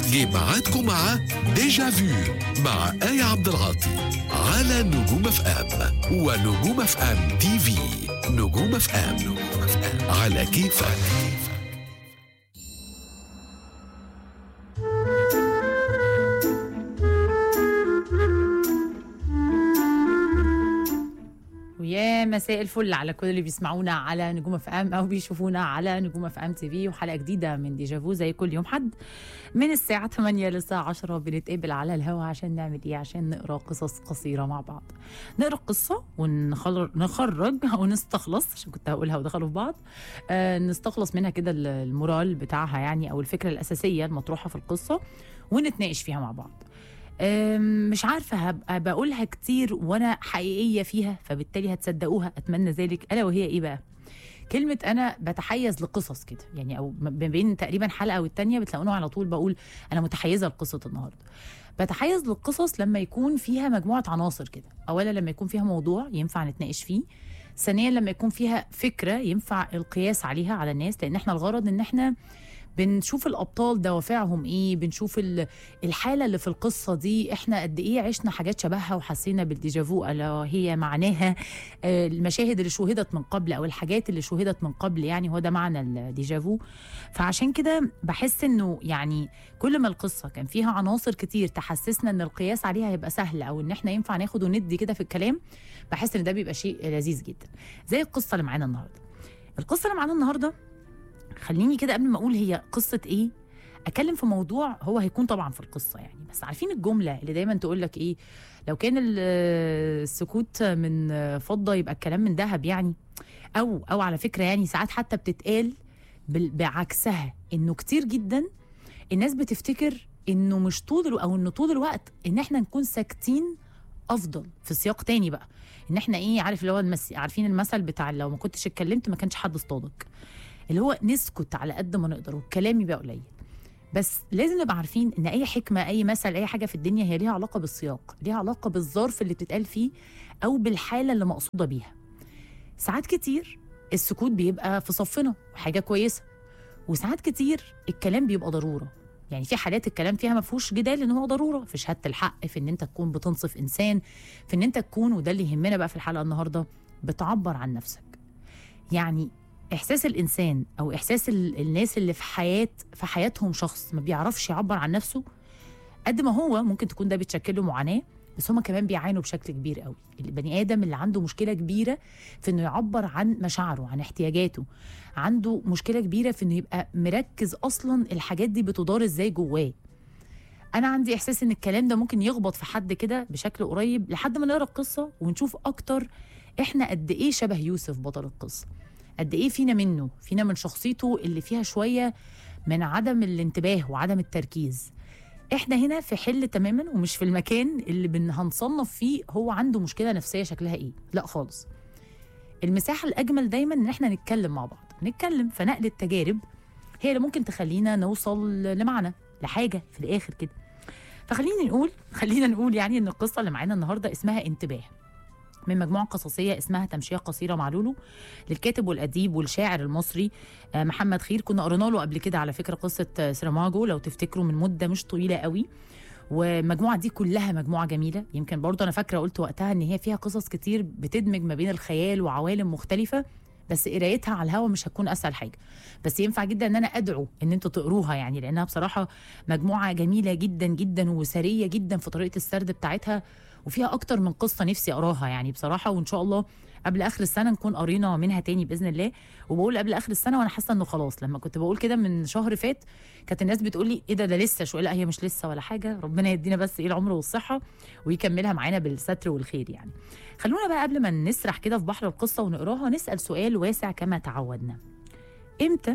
جه ميعادكم مع ديجا فيو مع آية عبد العاطي على نجوم اف ام ونجوم اف ام تي في نجوم اف ام على كيفك ويا مساء الفل على كل اللي بيسمعونا على نجوم اف ام او بيشوفونا على نجوم اف ام تي في وحلقه جديده من ديجافو زي كل يوم حد من الساعه 8 للساعه 10 بنتقابل على الهوا عشان نعمل ايه عشان نقرا قصص قصيره مع بعض نقرا قصه ونخرج او نستخلص عشان كنت هقولها ودخلوا في بعض آه نستخلص منها كده المورال بتاعها يعني او الفكره الاساسيه المطروحه في القصه ونتناقش فيها مع بعض أم، مش عارفة هبقى بقولها كتير وأنا حقيقية فيها فبالتالي هتصدقوها أتمنى ذلك ألا وهي إيه بقى؟ كلمة أنا بتحيز لقصص كده يعني أو ما بين تقريبا حلقة والتانية بتلاقوني على طول بقول أنا متحيزة لقصة النهاردة بتحيز للقصص لما يكون فيها مجموعة عناصر كده أولا لما يكون فيها موضوع ينفع نتناقش فيه ثانيا لما يكون فيها فكرة ينفع القياس عليها على الناس لأن احنا الغرض إن احنا بنشوف الابطال دوافعهم ايه بنشوف ال- الحاله اللي في القصه دي احنا قد ايه عشنا حاجات شبهها وحسينا بالديجافو الا هي معناها آه، المشاهد اللي شوهدت من قبل او الحاجات اللي شوهدت من قبل يعني هو ده معنى الديجافو فعشان كده بحس انه يعني كل ما القصه كان فيها عناصر كتير تحسسنا ان القياس عليها هيبقى سهل او ان احنا ينفع ناخد وندي كده في الكلام بحس ان ده بيبقى شيء لذيذ جدا زي القصه اللي معانا النهارده القصه اللي معانا النهارده خليني كده قبل ما اقول هي قصه ايه اتكلم في موضوع هو هيكون طبعا في القصه يعني بس عارفين الجمله اللي دايما تقول لك ايه لو كان ال- السكوت من فضه يبقى الكلام من ذهب يعني او او على فكره يعني ساعات حتى بتتقال بال- بعكسها انه كتير جدا الناس بتفتكر انه مش طول الو- او انه طول الوقت ان احنا نكون ساكتين افضل في سياق تاني بقى ان احنا ايه عارف اللي هو المس... عارفين المثل بتاع لو ما كنتش اتكلمت ما كانش حد اصطادك اللي هو نسكت على قد ما نقدر والكلام يبقى قليل بس لازم نبقى عارفين ان اي حكمه اي مثل اي حاجه في الدنيا هي ليها علاقه بالسياق ليها علاقه بالظرف اللي بتتقال فيه او بالحاله اللي مقصوده بيها ساعات كتير السكوت بيبقى في صفنا وحاجه كويسه وساعات كتير الكلام بيبقى ضروره يعني في حالات الكلام فيها ما فيهوش جدال ان هو ضروره في شهاده الحق في ان انت تكون بتنصف انسان في ان انت تكون وده اللي يهمنا بقى في الحلقه النهارده بتعبر عن نفسك يعني احساس الانسان او احساس ال- الناس اللي في حياه في حياتهم شخص ما بيعرفش يعبر عن نفسه قد ما هو ممكن تكون ده بتشكل له معاناه بس هما كمان بيعانوا بشكل كبير قوي البني ادم اللي عنده مشكله كبيره في انه يعبر عن مشاعره عن احتياجاته عنده مشكله كبيره في انه يبقى مركز اصلا الحاجات دي بتدار ازاي جواه انا عندي احساس ان الكلام ده ممكن يخبط في حد كده بشكل قريب لحد ما نقرا القصه ونشوف اكتر احنا قد ايه شبه يوسف بطل القصه قد ايه فينا منه فينا من شخصيته اللي فيها شويه من عدم الانتباه وعدم التركيز احنا هنا في حل تماما ومش في المكان اللي بن هنصنف فيه هو عنده مشكله نفسيه شكلها ايه لا خالص المساحه الاجمل دايما ان احنا نتكلم مع بعض نتكلم فنقل التجارب هي اللي ممكن تخلينا نوصل لمعنى لحاجه في الاخر كده فخلينا نقول خلينا نقول يعني ان القصه اللي معانا النهارده اسمها انتباه من مجموعة قصصية اسمها تمشية قصيرة مع لولو للكاتب والأديب والشاعر المصري آه، محمد خير كنا قرينا له قبل كده على فكرة قصة آه، سيراماجو لو تفتكروا من مدة مش طويلة قوي والمجموعة دي كلها مجموعة جميلة يمكن برضه أنا فاكرة قلت وقتها إن هي فيها قصص كتير بتدمج ما بين الخيال وعوالم مختلفة بس قرايتها على الهوا مش هتكون اسهل حاجه بس ينفع جدا ان انا ادعو ان انتوا تقروها يعني لانها بصراحه مجموعه جميله جدا جدا وسريه جدا في طريقه السرد بتاعتها وفيها اكتر من قصه نفسي اقراها يعني بصراحه وان شاء الله قبل اخر السنه نكون قرينا منها تاني باذن الله وبقول قبل اخر السنه وانا حاسه انه خلاص لما كنت بقول كده من شهر فات كانت الناس بتقول لي ايه ده ده لسه شويه لا هي مش لسه ولا حاجه ربنا يدينا بس ايه العمر والصحه ويكملها معانا بالستر والخير يعني خلونا بقى قبل ما نسرح كده في بحر القصه ونقراها نسال سؤال واسع كما تعودنا امتى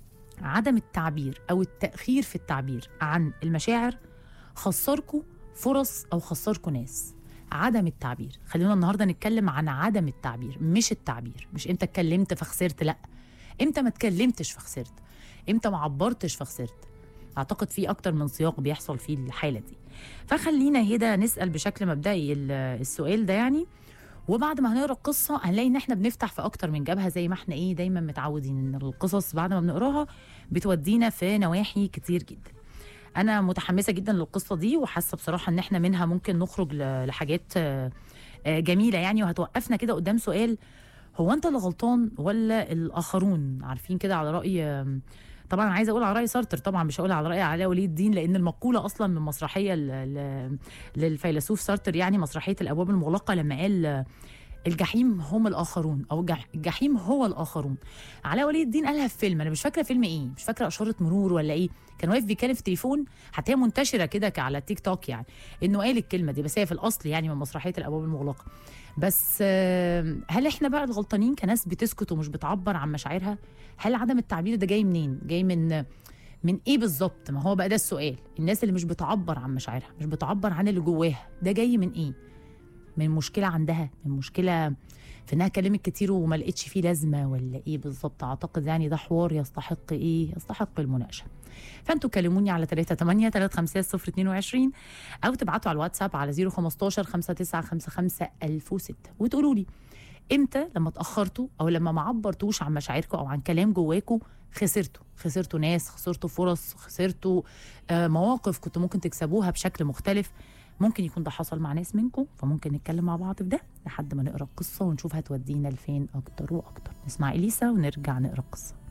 عدم التعبير او التاخير في التعبير عن المشاعر خسركوا فرص او خسركوا ناس عدم التعبير خلينا النهارده نتكلم عن عدم التعبير مش التعبير مش امتى اتكلمت فخسرت لا امتى ما اتكلمتش فخسرت امتى ما عبرتش فخسرت اعتقد في اكتر من سياق بيحصل فيه الحاله دي فخلينا هنا نسال بشكل مبدئي ال- السؤال ده يعني وبعد ما هنقرا القصه هنلاقي ان احنا بنفتح في اكتر من جبهه زي ما احنا ايه دايما متعودين ان القصص بعد ما بنقراها بتودينا في نواحي كتير جدا انا متحمسه جدا للقصه دي وحاسه بصراحه ان احنا منها ممكن نخرج ل- لحاجات آه، آه، جميله يعني وهتوقفنا كده قدام سؤال هو انت اللي غلطان ولا الاخرون عارفين كده على راي آم، طبعا عايزه اقول على راي سارتر طبعا مش هقول على راي علاء ولي الدين لان المقوله اصلا من مسرحيه ل- ل- للفيلسوف سارتر يعني مسرحيه الابواب المغلقه لما قال آه، الجحيم هم الاخرون او الجح- الجحيم هو الاخرون علاء ولي الدين قالها في فيلم انا مش فاكره فيلم ايه مش فاكره اشاره مرور ولا ايه كان واقف بيتكلم في التليفون حتى هي منتشره كده ك- على التيك توك يعني انه قال الكلمه دي بس هي في الاصل يعني من مسرحيه الابواب المغلقه بس آه، هل احنا بقى الغلطانين كناس بتسكت ومش بتعبر عن مشاعرها هل عدم التعبير ده جاي منين جاي من من ايه بالظبط ما هو بقى ده السؤال الناس اللي مش بتعبر عن مشاعرها مش بتعبر عن اللي جواها ده جاي من ايه من مشكله عندها من مشكله في انها كلمت كتير وما لقيتش فيه لازمه ولا ايه بالظبط اعتقد يعني ده حوار يستحق ايه يستحق المناقشه فانتوا كلموني على 38 350 022 او تبعتوا على الواتساب على 015 5955 1006 وتقولوا لي امتى لما اتاخرتوا او لما ما عبرتوش عن مشاعركم او عن كلام جواكم خسرتوا خسرتوا ناس خسرتوا فرص خسرتوا آه، مواقف كنتوا ممكن تكسبوها بشكل مختلف ممكن يكون ده حصل مع ناس منكم فممكن نتكلم مع بعض في ده لحد ما نقرا القصه ونشوف هتودينا لفين اكتر واكتر نسمع اليسا ونرجع نقرا القصه